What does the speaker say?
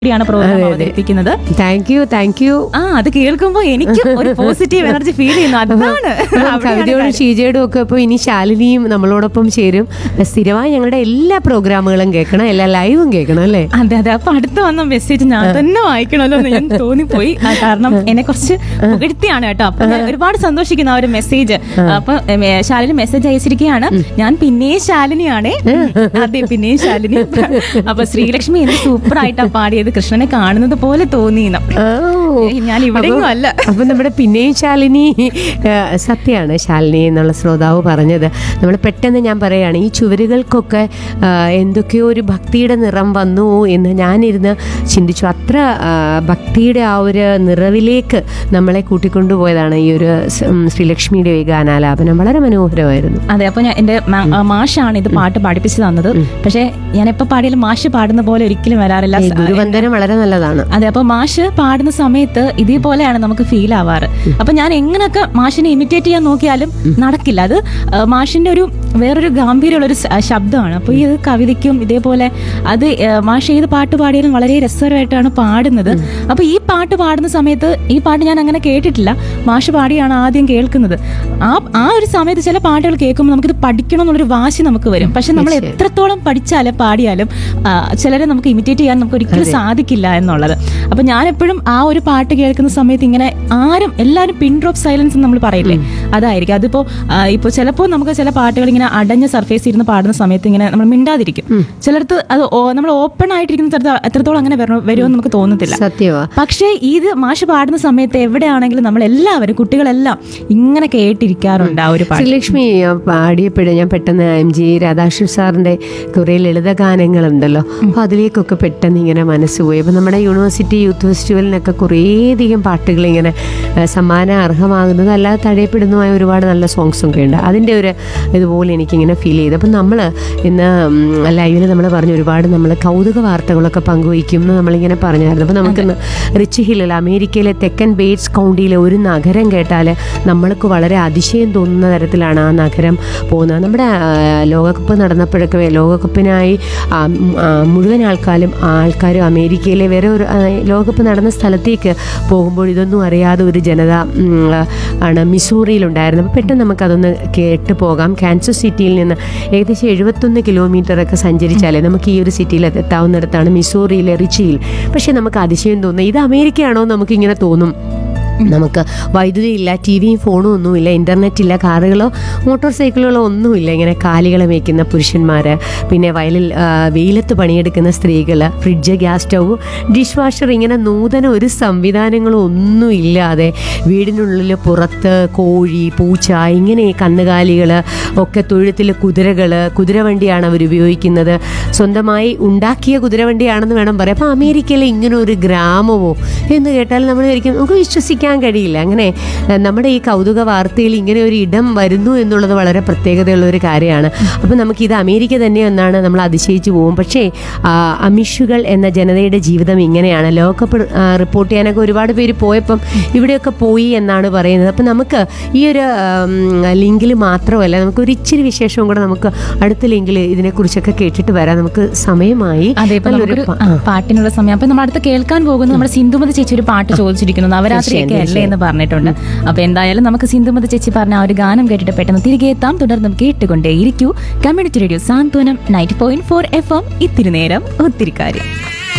ാണ് പ്രോഗ്രാം അവതരിപ്പിക്കുന്നത് thank you thank you ആ അത് കേൾക്കുമ്പോ എനിക്കും ഒരു പോസിറ്റീവ് എനർജി ഫീൽ ചെയ്യുന്നു അതാണ് അവിടെയാണ് കവിതയോടും കാര്യം. ഷീജയോടും ഒക്കെ ഇപ്പോൾ ഇനി ശാലിനിയും നമ്മളോടൊപ്പം ചേരും സ്ഥിരമായി ഞങ്ങളുടെ എല്ലാ പ്രോഗ്രാമുകളും കേൾക്കണം എല്ലാ ലൈവും കേൾക്കണം അല്ലേ അതെ അതെ അപ്പൊ അടുത്ത് വന്ന മെസ്സേജ് ഞാൻ തന്നെ വായിക്കണമല്ലോ എന്ന് ഞാൻ തോന്നിപ്പോയി ആ, കാരണം എന്നെ കുറച്ച് പുകഴ്ത്തിയാണ് കേട്ടോ അപ്പൊ ഞാൻ ഒരുപാട് സന്തോഷിക്കുന്ന ആ ഒരു മെസ്സേജ് അപ്പൊ എം, ഏ, ശാലിനി മെസ്സേജ് അയച്ചിരിക്കുകയാണ് ഞാൻ പിന്നെയും ശാലിനിയാണ് അതെ പിന്നെയും ശാലിനി അപ്പൊ ശ്രീലക്ഷ്മി എന്ത് സൂപ്പർ ആയിട്ടാ പാടിയത് കൃഷ്ണനെ കാണുന്നത് പോലെ തോന്നിയെന്ന് ഓ. ഏയ്, ഞാൻ ഇവിടെയും അല്ല അപ്പൊ നമ്മുടെ പിന്നെയും ശാലിനി ആ, സത്യമാണ് ശാലിനി എന്നുള്ള ശ്രോതാവ് പറഞ്ഞത് നമ്മൾ പെട്ടെന്ന് ഞാൻ പറയാണ് ഈ ചുവരുകൾക്കൊക്കെ ആ, എന്തൊക്കെയോ ഒരു ഭക്തിയുടെ നിറം വന്നു എന്ന് ഞാനിരുന്ന് ചിന്തിച്ചു അത്ര ആ, ഭക്തിയുടെ ആ ഒരു നിറവിലേക്ക് നമ്മളെ കൂട്ടിക്കൊണ്ടുപോയതാണ് ഈ ഒരു സ്- ഉം, ശ്രീലക്ഷ്മിയുടെ ഈ ഗാനാലാപനം വളരെ മനോഹരമായിരുന്നു അതെ അപ്പൊ ഞാൻ എന്റെ മാ- ആ, മാഷാണ് ഇത് പാട്ട് പഠിപ്പിച്ചു തന്നത് പക്ഷെ ഞാൻ എപ്പോ പാടിയാലും മാഷ് പാടുന്ന പോലെ ഒരിക്കലും വരാറില്ല ഈ ഗുരുവന്ദനം വളരെ നല്ലതാണ് അതെ അപ്പൊ മാഷ് പാടുന്ന സമയത്ത് ഇതേപോലെയാണ് നമുക്ക് ഫീൽ ആവാറ് അപ്പൊ ഞാൻ എങ്ങനെയൊക്കെ മാഷിനെ ഇമിറ്റേറ്റ് ചെയ്യാൻ നോക്കിയാലും നടക്കില്ല അത് ആ, മാഷിന്റെ ഒരു വേറൊരു ഗാംഭീര്യമുള്ള ഒരു സ- ശബ്ദമാണ് അപ്പൊ ഈ കവിതയ്ക്കും ഇതേപോലെ അത് ആ, മാഷ് ഏത് പാട്ട് പാടിയാലും വളരെ രസകരമായിട്ടാണ് പാടുന്നത് അപ്പൊ ഈ പാട്ട് പാടുന്ന സമയത്ത് ഈ പാട്ട് ഞാൻ അങ്ങനെ കേട്ടിട്ടില്ല മാഷ് പാടിയാണ് ആദ്യം കേൾക്കുന്നത് ആ ആ ഒരു സമയത്ത് ചില പാട്ടുകൾ കേൾക്കുമ്പോൾ നമുക്കിത് പഠിക്കണം എന്നുള്ളൊരു വാശി നമുക്ക് വരും പക്ഷെ നമ്മൾ എത്രത്തോളം പഠിച്ചാലും പാടിയാലും ആ, ചിലരെ നമുക്ക് ഇമിറ്റേറ്റ് ചെയ്യാൻ നമുക്ക് ഒരിക്കലും സാധിക്കില്ല എന്നുള്ളത് അപ്പൊ ഞാൻ എപ്പോഴും ആ ഒരു പാട്ട് കേൾക്കുന്ന സമയത്ത് ഇങ്ങനെ ആരും എല്ലാവരും പിൻ ഡ്രോപ്പ് സൈലൻസ് നമ്മൾ പറയില്ലേ അതായിരിക്കും അതിപ്പോ ആ, ഇപ്പൊ ചിലപ്പോൾ നമുക്ക് ചില പാട്ടുകൾ ഇങ്ങനെ അടഞ്ഞ സർഫേസ് ഇരുന്ന് പാടുന്ന സമയത്ത് ഇങ്ങനെ നമ്മൾ മിണ്ടാതിരിക്കും ചിലർക്ക് അത് ഓ- നമ്മൾ ഓപ്പൺ ആയിട്ടിരിക്കുന്ന സ്ഥലത്ത് എത്രത്തോളം അങ്ങനെ വരണോ- വരുമെന്ന് നമുക്ക് തോന്നത്തില്ല സത്യവാ പക്ഷേ ഇത് മാഷ് പാടുന്ന സമയത്ത് എവിടെയാണെങ്കിലും നമ്മൾ എല്ലാവരും കുട്ടികളെല്ലാം ഇങ്ങനെ കേട്ടിരിക്കാറുണ്ട് ആ ഒരു പാട്ട് ശ്രീലക്ഷ്മി പാടിയപ്പോഴും ഞാൻ പെട്ടെന്ന് എം ജി രാധാകൃഷ്ണൻ സാറിൻ്റെ കുറേ ലളിത ഗാനങ്ങളുണ്ടല്ലോ അപ്പോൾ അതിലേക്കൊക്കെ പെട്ടെന്ന് ഇങ്ങനെ മനസ്സ് പോയി അപ്പോൾ നമ്മുടെ യൂണിവേഴ്സിറ്റി യൂത്ത് ഫെസ്റ്റിവലിനൊക്കെ കുറേയധികം പാട്ടുകൾ ഇങ്ങനെ ആ, സമ്മാനം അർഹമാകുന്നത് അല്ലാതെ തഴയപ്പെടുന്നതുമായ ഒരുപാട് നല്ല സോങ്സ് ഒക്കെ ഉണ്ട് അതിൻ്റെ ഒരു ഇതുപോലെ എനിക്കിങ്ങനെ ഫീൽ ചെയ്തു അപ്പം നമ്മൾ ഇന്ന് ലൈവിൽ നമ്മൾ പറഞ്ഞു ഒരുപാട് നമ്മൾ കൗതുക വാർത്തകളൊക്കെ പങ്കുവയ്ക്കും എന്ന് നമ്മളിങ്ങനെ പറഞ്ഞായിരുന്നു അപ്പോൾ നമുക്കിന്ന് റിച്ച് ഹില്ലിൽ അമേരിക്കയിലെ തെക്കൻ ബേറ്റ്സ് കൗണ്ടിയിലെ ഒരു നഗരം കേട്ടാൽ നമ്മൾക്ക് വളരെ അതിശയം തോന്നുന്ന തരത്തിലാണ് ആ നഗരം പോകുന്നത് നമ്മുടെ ആ, ലോകകപ്പ് നടന്നപ്പോഴൊക്കെ ലോകകപ്പിനായി ആ, ഉം, ആ, മുഴുവൻ ആൾക്കാരും ആൾക്കാരും അമേരിക്കയിലെ വേറെ ഒരു ആ, ലോകകപ്പ് നടന്ന സ്ഥലത്തേക്ക് പോകുമ്പോൾ ഇതൊന്നും അറിയാതെ ഒരു ജനത ഉം, ആ, ആണ് മിസൂറിയിലുണ്ടായിരുന്നത് അപ്പോൾ പെട്ടെന്ന് നമുക്കതൊന്ന് കേട്ട് പോകാം കാൻസർ സിറ്റിയിൽ നിന്ന് ഏകദേശം എഴുപത്തൊന്ന് കിലോമീറ്ററൊക്കെ സഞ്ചരിച്ചാലേ നമുക്ക് ഈ ഒരു സിറ്റിയിൽ എത്താവുന്നിടത്താണ് മിസൂറിയിലെ റിച്ചിയിൽ പക്ഷേ നമുക്ക് അതിശയം തോന്നുന്നത് ഇത് അമേരിക്കയാണോ എന്ന് നമുക്കിങ്ങനെ തോന്നും നമുക്ക് വൈദ്യുതി ഇല്ല ടി വിയും ഫോണും ഒന്നുമില്ല ഇൻ്റർനെറ്റ് ഇല്ല കാറുകളോ മോട്ടോർ സൈക്കിളുകളോ ഒന്നുമില്ല ഇങ്ങനെ കാലികളെ മേയ്ക്കുന്ന പുരുഷന്മാർ പിന്നെ വയലിൽ ആ, വെയിലത്ത് പണിയെടുക്കുന്ന സ്ത്രീകൾ fridge gas stove dishwasher ഇങ്ങനെ നൂതന ഒരു സംവിധാനങ്ങളും ഒന്നും ഇല്ലാതെ വീടിനുള്ളിൽ പുറത്ത് കോഴി പൂച്ച ഇങ്ങനെ കന്നുകാലികൾ ഒക്കെ തൊഴുത്തിൽ കുതിരകൾ കുതിരവണ്ടിയാണ് അവർ ഉപയോഗിക്കുന്നത് സ്വന്തമായി ഉണ്ടാക്കിയ കുതിരവണ്ടിയാണെന്ന് വേണം പറയാം അപ്പോൾ അമേരിക്കയിലെ ഇങ്ങനെ ഒരു ഗ്രാമമോ എന്ന് കേട്ടാൽ നമ്മൾ ശരിക്കും നമുക്ക് വിശ്വസിക്കാൻ കഴിയില്ല അങ്ങനെ ഏഹ്, നമ്മുടെ ഈ കൗതുക വാർത്തയിൽ ഇങ്ങനെ ഒരു ഇടം വരുന്നു എന്നുള്ളത് വളരെ പ്രത്യേകതയുള്ള ഒരു കാര്യമാണ് അപ്പോൾ നമുക്കിത് അമേരിക്ക തന്നെ എന്നാണ് നമ്മൾ അതിശയിച്ചു പോകും പക്ഷേ ആ, അമിഷുകൾ എന്ന ജനതയുടെ ജീവിതം ഇങ്ങനെയാണ് ലോകകപ്പ് ആ, റിപ്പോർട്ട് ചെയ്യാനൊക്കെ ഒരുപാട് പേര് പോയപ്പം ഇവിടെയൊക്കെ പോയി എന്നാണ് പറയുന്നത് അപ്പം നമുക്ക് ഈ ഒരു ലിങ്കിൽ മാത്രമല്ല നമുക്ക് ഒരു ഇച്ചിരി വിശേഷവും കൂടെ നമുക്ക് അടുത്ത ലിങ്കിൽ ഇതിനെക്കുറിച്ചൊക്കെ കേട്ടിട്ട് വരാം നമുക്ക് സമയമായി അതെ ഇപ്പൊ നല്ലൊരു നമുക്കൊരു പ- ആ, പാട്ടിനുള്ള സമയം അപ്പൊ നമ്മൾ അടുത്ത് കേൾക്കാൻ പോകുന്നത് നമ്മുടെ സിന്ധുമതി ചേച്ചി ഒരു പാട്ട് ചോദിച്ചിരിക്കുന്നു നവരാത്രിയൊക്കെ അല്ലേ എന്ന് പറഞ്ഞിട്ടുണ്ട് അപ്പൊ എന്തായാലും നമുക്ക് സിന്ധുമതി ചേച്ചി പറഞ്ഞ ആ ഒരു ഗാനം കേട്ടിട്ട് പെട്ടെന്ന് തിരികെ എത്താം തുടർന്നും കേട്ടുകൊണ്ടേ ഇരിക്കൂ community radio Santhwanam ninety point four F M ഇത്തിരി നേരം ഒത്തിരി കാര്യം